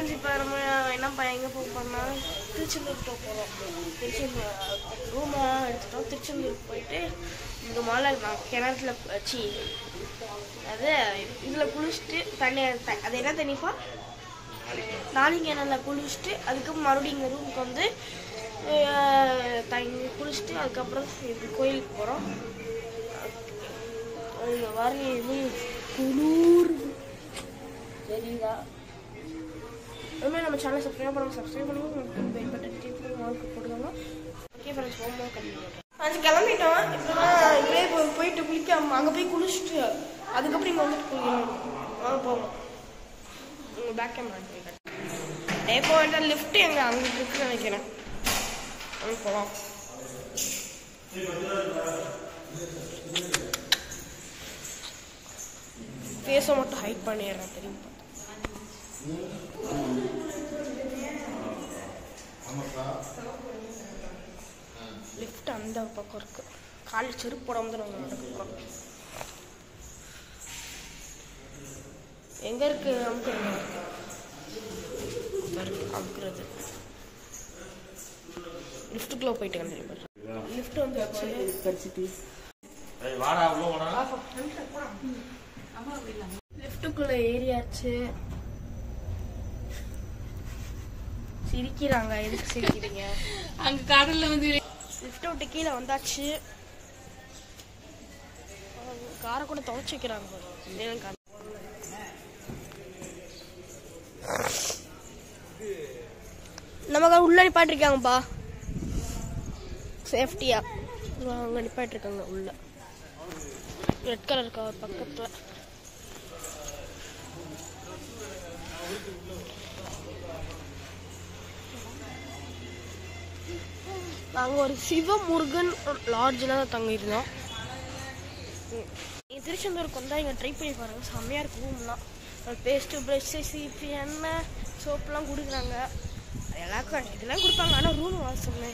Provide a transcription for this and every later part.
Friends இப்போ நம்ம என்னப்பா எங்கே போக போனால் திருச்செந்தூர் போக போகிறோம் திருச்செந்தூர் ரூமெல்லாம் எடுத்துட்டோம் திருச்செந்தூர் போயிட்டு இங்கே மலை நான் கிணத்துல வச்சு அது இதில் குளிச்சுட்டு தண்ணி த- அது என்ன தண்ணிப்பா நாளைக்கு கிணறுல குளிச்சுட்டு அதுக்கப்புறம் மறுபடியும் இங்கே ரூமுக்கு வந்து அஹ், தங்கி குளிச்சுட்டு அதுக்கப்புறம் இது கோயிலுக்கு போகிறோம் இங்கே வர இது குளூர் தெரியுதா இனிமேல் நம்ம சேனல் சப்ஸ்கிரைப் பண்ணாமல் சப்ஸ்கிரைப் பண்ணுங்க உங்களுக்கு பெல் பட்டன் கிளிக் பண்ணி மார்க் போட்டுக்கோங்க ஓகே ஃப்ரெண்ட்ஸ் ஹோம் ஒர்க் கண்டிப்பாக அது கிளம்பிட்டோம் இப்போ தான் இப்படியே போய் போயிட்டு குளிக்க அங்கே போய் குளிச்சுட்டு அதுக்கப்புறம் இங்கே வந்துட்டு குளிக்கணும் வாங்க போவோம் உங்கள் பேக் கேமரா போய் டே போக வேண்டாம் லிஃப்ட் எங்கே அங்கே இருக்குன்னு நினைக்கிறேன் அங்கே போகலாம் ஃபேஸை மட்டும் ஹைட் பண்ணிடுறேன் தெரியுமா லிஃப்ட் அந்த பக்கம் இருக்கு காலில் செருப்பு போடாம தான் நாங்கள் நடக்க போகிறோம் எங்க இருக்கு அமுக்குறது இருக்கு அமுக்குறது லிஃப்ட்டுக்குள்ளே போயிட்டு கண்டிப்பாக லிஃப்ட் வந்து வாடா உள்ள போனா லிஃப்ட்டுக்குள்ள ஏறியாச்சு சிரிக்கிறாங்க எதுக்கு சிரிக்கிறீங்க அங்க கடல்ல வந்து லிஃப்ட் விட்டு கீழே வந்தாச்சு காரை கூட துவைச்சு வைக்கிறாங்க பாரு. இதெல்லாம் கா- நமக்கு உள்ள நிப்பாட்டிருக்காங்கப்பா சேஃப்டியா அங்க நிப்பாட்டிருக்காங்க உள்ள ரெட் கலர் கவர் பக்கத்துல நாங்கள் ஒரு சிவமுருகன் லாட்ஜில் தான் தங்கியிருந்தோம் நீங்கள் திருச்செந்தூருக்கு வந்தால் இங்கே ட்ரை பண்ணி பாருங்கள் செம்மையாக இருக்கும் ரூம்லாம் பேஸ்ட்டு ப்ரஷ்ஷு சீப்பு எண்ணெய் சோப்புலாம் கொடுக்குறாங்க எல்லாருக்கும் இதெல்லாம் கொடுப்பாங்க ஆனால் ரூம் வாசமே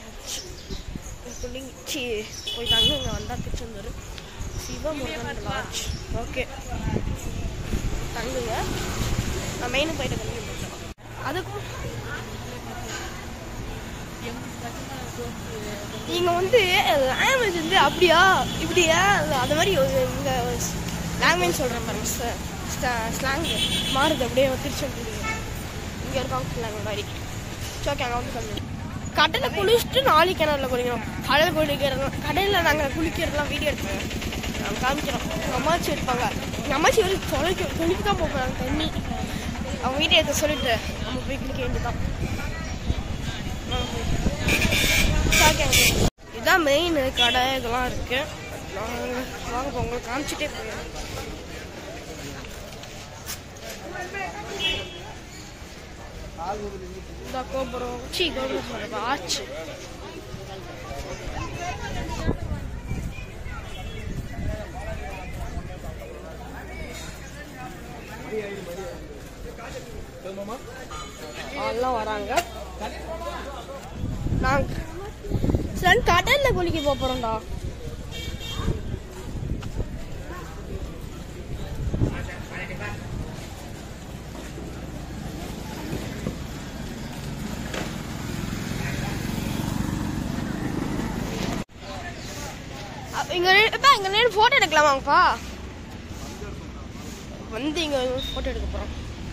சி போய் தங்க இங்கே வந்தால் திருச்செந்தூர் சிவமுருகன் லாட்ஜ் ஓகே தங்குங்க நான் மெயினுக்கு போயிட்டு கல்வி போயிட்டோம் அதுக்கும் நீங்க வந்து லாங்குவேஜ் வந்து அப்படியா இப்படியா இல்ல அது மாதிரி ஒரு இங்க லாங்குவேஜ் சொல்றேன் பாருங்க ஸ்லாங் மாறுது அப்படியே திருச்செந்தூர் இங்க இருக்காங்க ஸ்லாங் மாதிரி ஓகே அங்கே வந்து சொல்லு கடலில் குளிச்சுட்டு நாளைக்கு கிணறுல குளிக்கிறோம் கடல் குளிக்கிறது கடலில் நாங்கள் குளிக்கிறதுலாம் வீடியோ எடுத்துக்கிறோம் நாங்கள் காமிக்கிறோம் எங்கள் அம்மாச்சி எடுப்பாங்க எங்கள் அம்மாச்சி வந்து தொலைக்க தொலைக்கு தான் போகிறாங்க தண்ணி அவங்க வீடியோ எடுத்து சொல்லிட்டு நம்ம போய் குளிக்க வேண்டியதான் இதுதான் மெயின் கடை இதெல்லாம் இருக்கு நாங்க வாங்க இப்ப உங்களுக்கு காமிச்சிட்டே போயிடும் இந்த கோபுரம் சி கோபுரம் சொல்றது ஆச்சு எல்லாம் வராங்க நாங்க சன் கடல்ல குளிக்க போப் போறோம்டா அ- இங்க எப்பா இங்க நின்று போட்டோ எடுக்கலாமாங்கப்பா வந்து இங்க போட்டோ எடுக்க போறோம்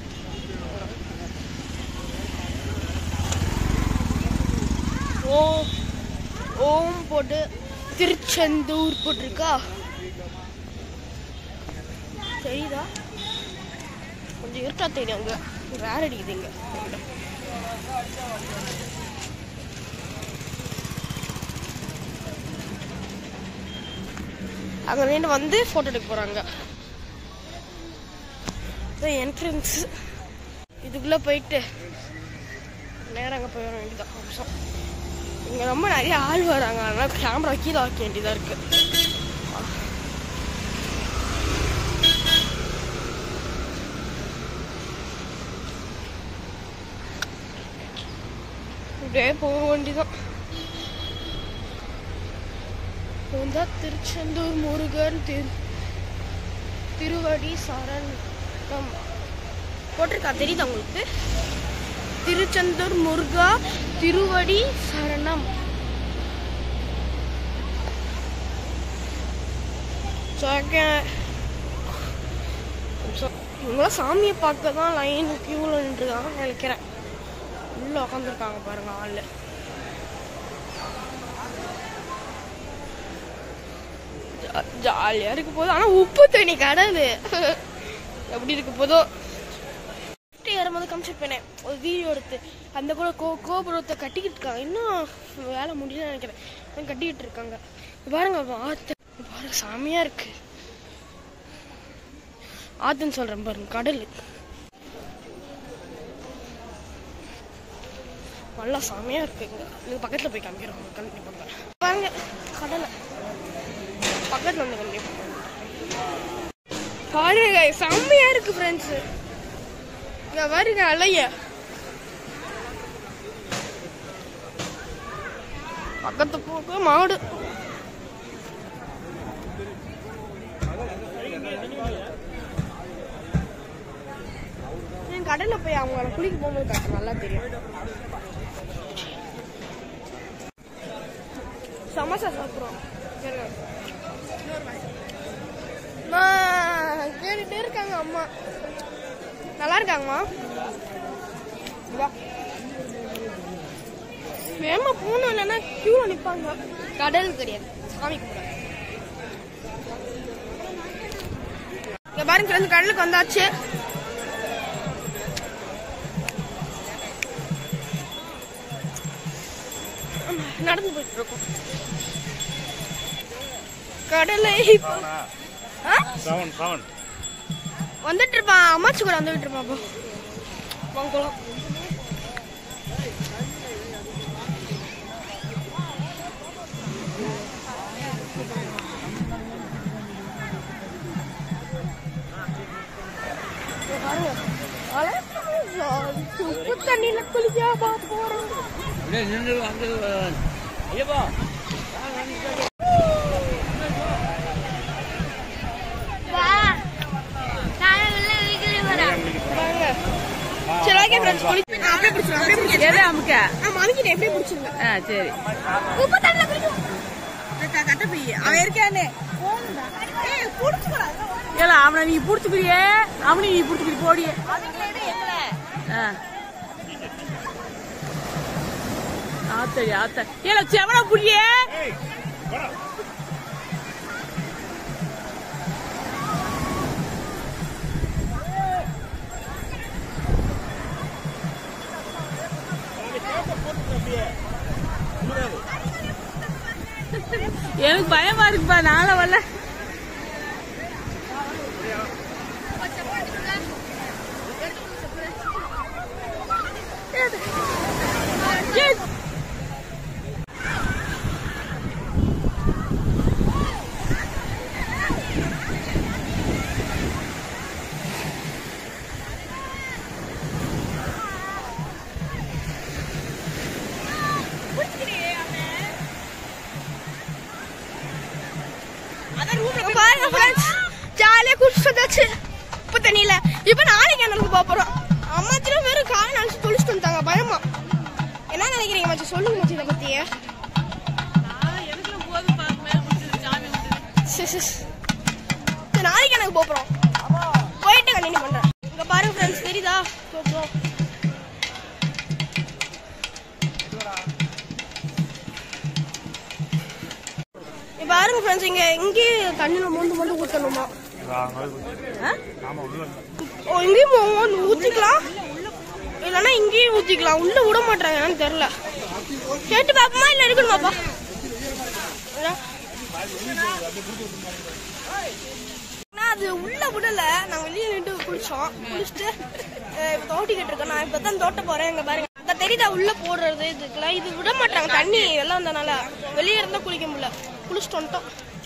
ஓ ஓம் போட்டு திருச்செந்தூர் போட்டிருக்கா தெரியுதா கொஞ்சம் இருட்டா தெரியும் அங்க வேற அடிக்குது இங்க அங்க நின்று வந்து போட்டோ எடுக்க போறாங்க என்ட்ரன்ஸ் இதுக்குள்ள போயிட்டு நேரம் அங்கே போயிட வேண்டியதான் ஒரு நிமிஷம் இங்கே ரொம்ப நிறைய ஆள் வராங்க அதனால கேமரா கீழே வைக்க வேண்டியதாக இருக்கு இப்படியே போக வேண்டியதான் வந்தா திருச்செந்தூர் முருகன் திரு திருவடி சரணம் போட்டிருக்கா தெரியுதா உங்களுக்கு திருச்செந்தூர் முருகா திருவடி சரணம் சோக்க- சோ- இவங்களாம் சாமியை பார்க்க தான் லைன் கியூவில் நின்றுருக்காங்க நினைக்கிறேன் உள்ள உட்காந்துருக்காங்க பாருங்க ஆளு ஜா- ஜாலியா இருக்க போதும் ஆனா உப்பு தண்ணி கடல் எப்படி இருக்க போதோ சுற்றி ஏறும்போது காமிச்சிட்டு போனேன் ஒரு வீடியோ எடுத்து அந்த கூட கோ கோபுரத்தை கட்டிக்கிட்டு இருக்காங்க இன்னும் வேலை முடியல நினைக்கிறேன் இன்னும் கட்டிக்கிட்டு இருக்காங்க இங்க பாருங்க ஆத்து இங்க பாருங்க சாமியா இருக்கு ஆத்துன்னு சொல்றேன் பாருங்க கடல் நல்லா செமையா இருக்குங்க இது பக்கத்துல போய் காமிக்கிறோம் கண்டிப்பா பண்றேன் பாருங்க கடலை பக்கத்துல வந்து கண்டிப்பா பாருங்க செம்மையா இருக்கு ஃப்ரெண்ட்ஸ் இங்க பாருங்க அலைய பக்கத்து போக்கு மாடு என் கடல்ல போய் அவங்கள குளிக்க போகும்போது காட்டு நல்லா தெரியும் சமோசா சாப்பிட்றோம் கேட்டுட்டே இருக்காங்க அம்மா நல்லா இருக்காங்கம்மா வா வேமா போகணும் இல்லைன்னா கியூல நிப்பாங்க கடல் கிடையாது சாமி கூட இங்க பாருங்க ஃப்ரெண்ட்ஸ் கடலுக்கு வந்தாச்சு ஆமா, நடந்து போயிட்டு இருக்கோம் கடலை இப்போ ஆ? செவன் செவன் வந்துட்டு இருப்பான் அம்மாச்சி கூட வந்துட்டு இருப்பான் அப்போ வாங்கலாம் இங்க பாருங்க அழகா உப்பு தண்ணியில குளிக்கா போறோம் அப்படியே நின்று அங்கே ஐயப்பா பாருங்க சரி ஓகே ஃப்ரெண்ட்ஸ் குளிச்சு நான் அப்படியே பிடிச்சிருவேன் அப்படியே பிடிச்சிருவேன் எதை அமுக்க நான் மணிக்கிட்டேன் எப்படியே பிடிச்சிருங்க ஆ சரி உப்பு தண்ணியில குளிக்கும் கட்ட போய் அவன் இருக்கானே ஏய் புடிச்சுக்கூடாது ஏல அவனை நீ புடிச்சுக்கிறியே அவனை நீ புடிச்சுக்கிற போடியே ஆ. ஆத்தடி ஆத்த ஏல செவன புடியே எனக்கு பயமா இருக்குப்பா நாள வரல Yes. பாருங்க ஃப்ரெண்ட்ஸ் ஜாலியா குளிச்சு வந்தாச்சு உப்பு தண்ணியில இப்ப நாளைக்கு எனக்கு போக போறோம் அம்மா திரும்ப வெறும் காலை நினைச்சு தொழிச்சுட்டு வந்துட்டாங்க பயமா என்ன நினைக்கிறீங்க மச்சி சொல்லுங்க மச்சி இதை பத்தி சி, சி, சி. சரி, நாளைக்கு எனக்கு போக போறோம் போயிட்டு கண்டினியூ பண்றேன் இங்க பாருங்க ஃப்ரெண்ட்ஸ் தெரியுதா போறோம் இங்க பாருங்க ஃப்ரெண்ட்ஸ் இங்க இங்கேயே தண்ணியில மோந்து மோந்து ஊத்தணுமா ஓ இங்கேயும் மோந்து ஊத்திக்கலாம் இல்லைன்னா இங்கேயும் ஊத்திக்கலாம் உள்ள விட மாட்டாங்க என்னன்னு தெரியல கேட்டு பாப்போமா இல்ல இருக்கணுமாப்பா இல்ல? ஆனா அது உள்ள விடல நாங்க வெளியே நின்று குளிச்சோம் குளிச்சுட்டு அஹ், இப்ப தோட்டிக்கிட்டு இருக்கோம் நான் இப்பதான் தோட்ட போறேன் இங்க பாருங்க அங்க தெரியுதா உள்ள போடுறது இதுக்கெல்லாம் இது விட மாட்டாங்க தண்ணி எல்லாம் வந்தனால வெளியே இருந்தா குளிக்க முடியல குளிச்சுட்டு வந்துட்டோம்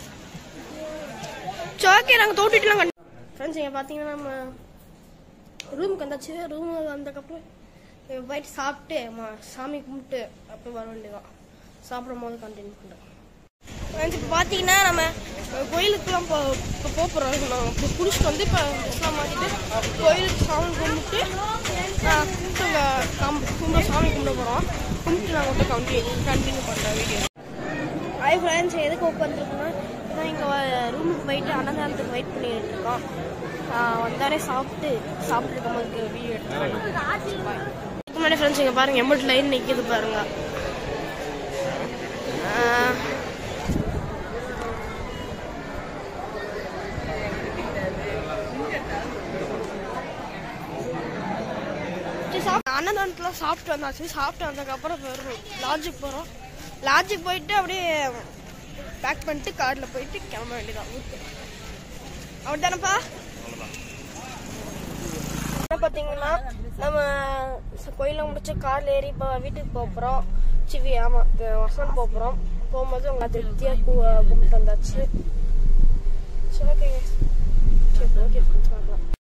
சரி ஓகே நாங்க தோட்டிட்டுலாம் ஃப்ரெண்ட்ஸ் இங்க பாத்தீங்கன்னா நம்ம ரூமுக்கு வந்தாச்சு ரூம் வந்ததுக்கப்புறம் இங்க போயிட்டு சாப்பிட்டு ம- சாமி கும்பிட்டு அப்புறம் வர வேண்டியதான் சாப்பிடும் போது கண்டினியூ பண்ணுறோம் ஃப்ரெண்ட்ஸ் இப்போ பார்த்தீங்கன்னா நம்ம அஹ், கோயிலுக்குலாம் இப்போ இப்போ போக போகிறோம் நாங்கள் இப்போ குளிச்சுட்டு வந்து இப்போ ட்ரெஸ்லாம் மாற்றிட்டு கோயிலுக்கு சாமி கும்பிட்டு நான் கும்பிட்டு கம் கும்பிட சாமி கும்பிட போகிறோம் கும்பிட்டு நாங்கள் வந்து கண்டினியூ கண்டினியூ பண்ணுறோம் வீடியோ ஹாய் ஃப்ரெண்ட்ஸ் எதுக்கு உட்காந்துருக்கோம்னா இப்போ இங்கே ரூமுக்கு போயிட்டு அன்னதானத்துக்கு வெயிட் பண்ணிட்டு இருக்கோம் ஆஹ் வந்தாலே சாப்பிட்டு சாப்பிட்டு இருக்கும்போது வீடியோ எடுத்துக்கலாம் இதுக்கு முன்னாடி ஃப்ரெண்ட்ஸ் இங்கே பாருங்கள் எம்பட்டு லைன் நிற்கிது பாருங்க ஆஹ் சரி, சாப்பிட்டு அன்னதானத்தில் சாப்பிட்டு வந்தாச்சு சாப்பிட்டு வந்ததுக்கப்புறம் போயிடுறோம் லாட்ஜுக்கு போகிறோம் லாட்ஜுக்கு போயிட்டு அப்படியே பேக் பண்ணிட்டு காரில் போயிட்டு கிளம்ப வேண்டியதான் ஊருக்கு அப்படி தானேப்பா என்ன பார்த்தீங்கன்னா நம்ம கோயிலில் முடிச்சு காரில் ஏறி இப்போ வீட்டுக்கு போக போகிறோம் சிவி ஆமாம் வசனம் போக போகிறோம் போகும்போது உங்களை திருப்தியாக கும்பிட்டு வந்தாச்சு சரி ஓகே சரி ஓகே ஃப்ரெண்ட்ஸ் பார்க்கலாம்